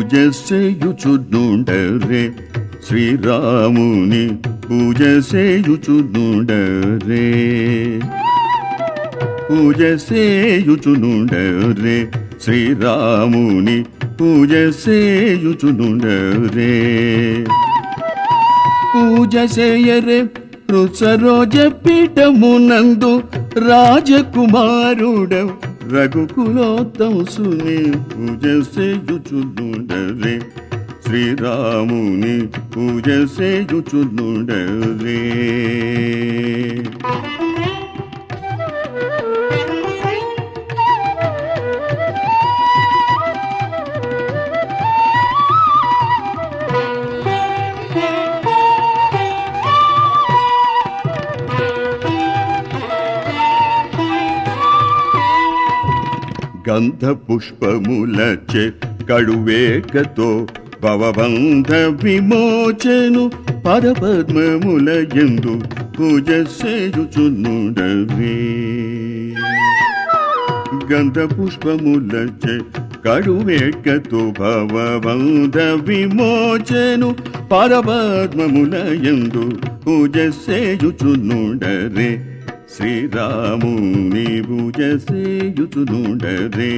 పూజ చేయుచునుండరే శ్రీరాముని పూజ చేయుచునుండరే పూజ చేయుచునుండరే శ్రీరాముని పూజ చేయుచునుండరే పూజ చేయరే రుచరోజ పీఠమునందు రాజకుమారుడ రఘుకులోత్తముసుని పూజ చేయుచునుండరే శ్రీరాముని పూజ చేయుచునుండరే గంధ పుష్పములచే కడువేకతో భవబంధ విమోచను పరపద్మముల ఎందు పూజ చేయుచునుడవే గంధ పుష్పములచే కడువేకతో భవబంధ విమోచను పరపద్మముల ఎందు పూజ చేయుచునుడరే శ్రీరాముని పూజ చేయుచునుండరే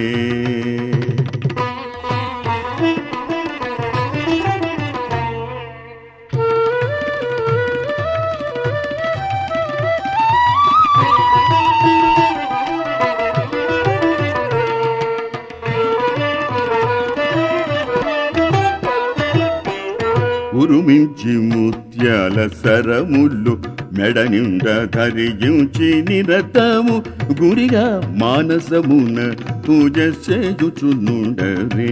ఉరుమించి ముత్యాల సరములు మెడ నిండా ధరించి నిరతము గురిగా మానసమున పూజ చేయుచునుండరే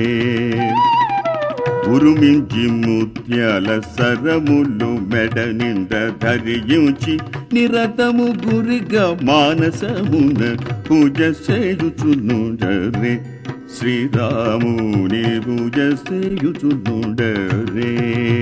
ఉరుమించి ముత్యాల సరములు మెడ నిండా ధరించి నిరతము గురిగా మానసమున పూజ చేయుచునుండరే శ్రీరాముని పూజ చేయుచునుండరే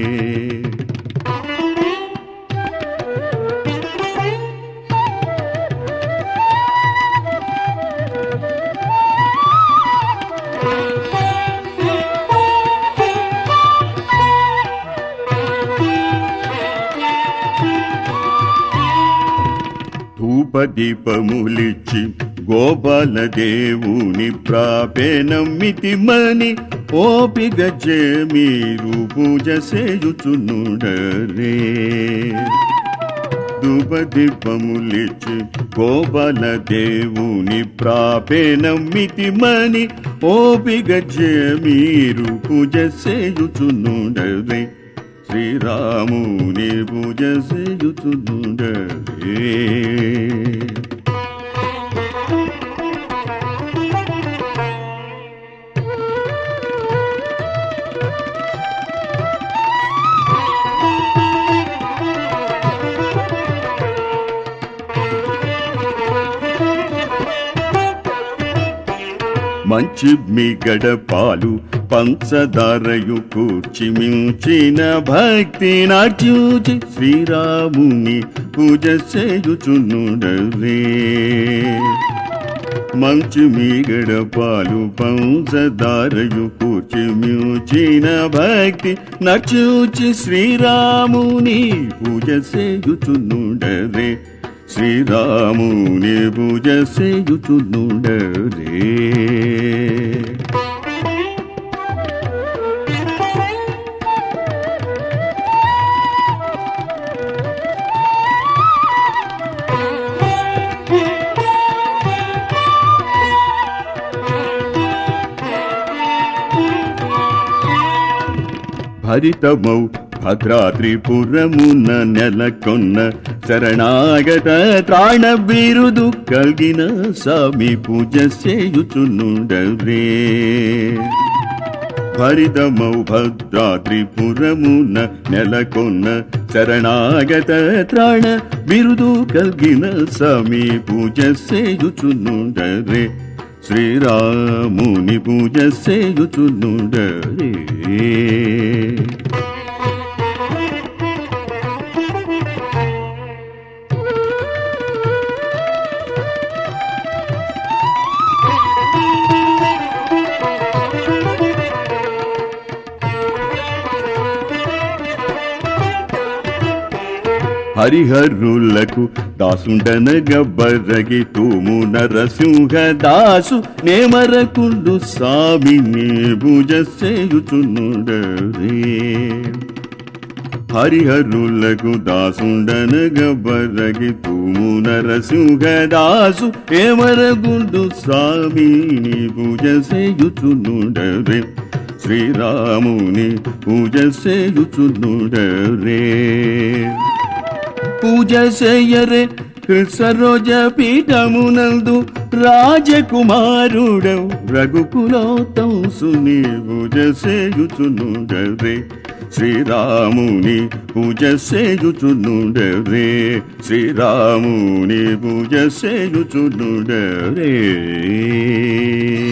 ధూపదీపములిచ్చి గోపాల దేవుని ప్రాపేనమ్మితిమని ఓపిక చే మీరు పూజ చేయుచునుడరే ధూపదీపములిచ్చి గోపాల దేవుని ప్రాపేనమ్మితిమని ఓపిక చే మీరు పూజ చేయుచునుడరే శ్రీరాముని పూజ చేయుచునుడరే మంచి మిగడ పాలు పంచదారయు కూర్చి మించిన భక్తి నాట్యూచి శ్రీరాముని పూజ చేయుచునుడరే మంచి మీగడ పాలు పంచదారయు కూర్చి మించిన భక్తి నచూచి శ్రీరాముని పూజ చేయుచునుడరే శ్రీరాముని పూజ చేయుచునుడరే భరితమౌ భద్రాద్రిపురమున నెలకొన్న శరణాగత త్రాణ బిరుదు కలిగిన స్వామి పూజ చేయుచునుండరే భరితమౌ భద్రాద్రిపురమున నెలకొన్న శరణాగత త్రాణ బిరుదు కలిగిన స్వామి పూజ చేయుచునుండరే శ్రీరాముని పూజ చేయుచునుండరే హరిహరులకు దాసుండనగ బర్రగి తూము నరసింహ దాసు నేమరకుండు స్వామిని పూజ చేయుచునుడరే హరిహరులకు దాసుండనగ బర్రగి తూము నరసింహ దాసు ఏమరగుండు స్వామిని పూజ చేయుచునుడరే శ్రీరాముని పూజ చేయుచునుడరే పూజ చేయరే సరోజ పీఠమునందు రాజకుమారుడవు రఘుకులోతంసుని పూజ చేయుచునుడరే శ్రీరాముని పూజ చేయుచునుడరే శ్రీరాముని పూజ చేయుచునుడరే